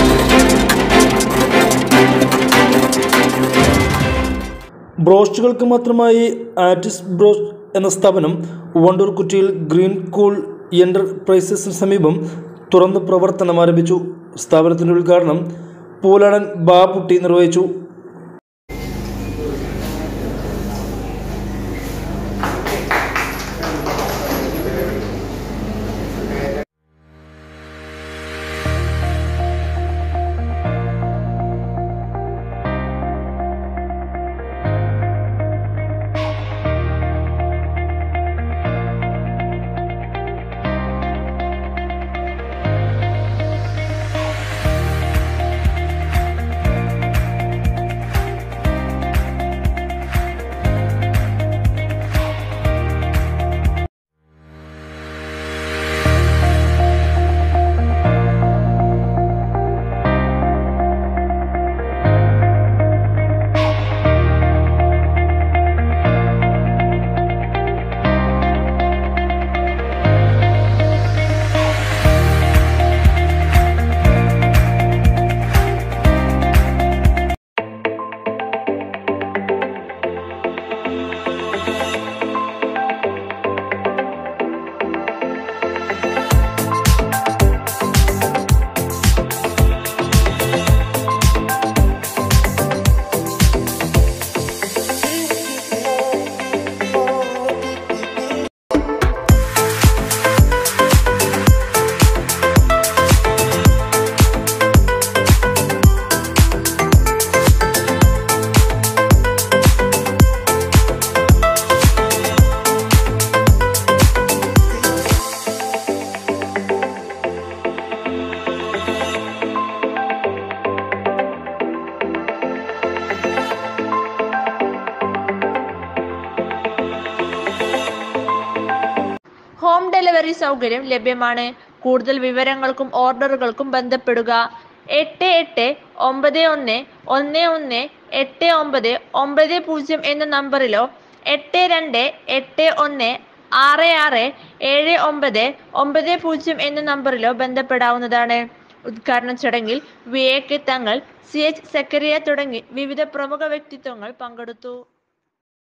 ബ്രോസ്റ്റുകൾക്ക് മാത്രമായി ആറ്റിസ് ബ്രോസ്റ്റ് എന്ന സ്ഥാപനം വണ്ടൂർ കുറ്റിയിൽ ഗ്രീൻ കൂൾ എൻ്റർപ്രൈസസിന് സമീപം തുറന്ന് പ്രവർത്തനം ആരംഭിച്ചു സ്ഥാപനത്തിൻ്റെ ഉദ്ഘാടനം പൂലാടൻ ബാപ്പുട്ടി നിർവഹിച്ചു ഹോം ഡെലിവറി സൗകര്യം ലഭ്യമാണ് കൂടുതൽ വിവരങ്ങൾക്കും ഓർഡറുകൾക്കും ബന്ധപ്പെടുക എട്ട് എട്ട് ഒമ്പത് ഒന്ന് ഒന്ന് ഒന്ന് എട്ട് ഒമ്പത് ഒമ്പത് പൂജ്യം എന്ന നമ്പറിലോ എട്ട് രണ്ട് എട്ട് ഒന്ന് ആറ് ആറ് ഏഴ് ഒമ്പത് ഒമ്പത് പൂജ്യം എന്ന നമ്പറിലോ ബന്ധപ്പെടാവുന്നതാണ് ഉദ്ഘാടന ചടങ്ങിൽ V A K Thangal C H സെക്രട്ടറിയ തുടങ്ങി വിവിധ പ്രമുഖ വ്യക്തിത്വങ്ങൾ പങ്കെടുത്തു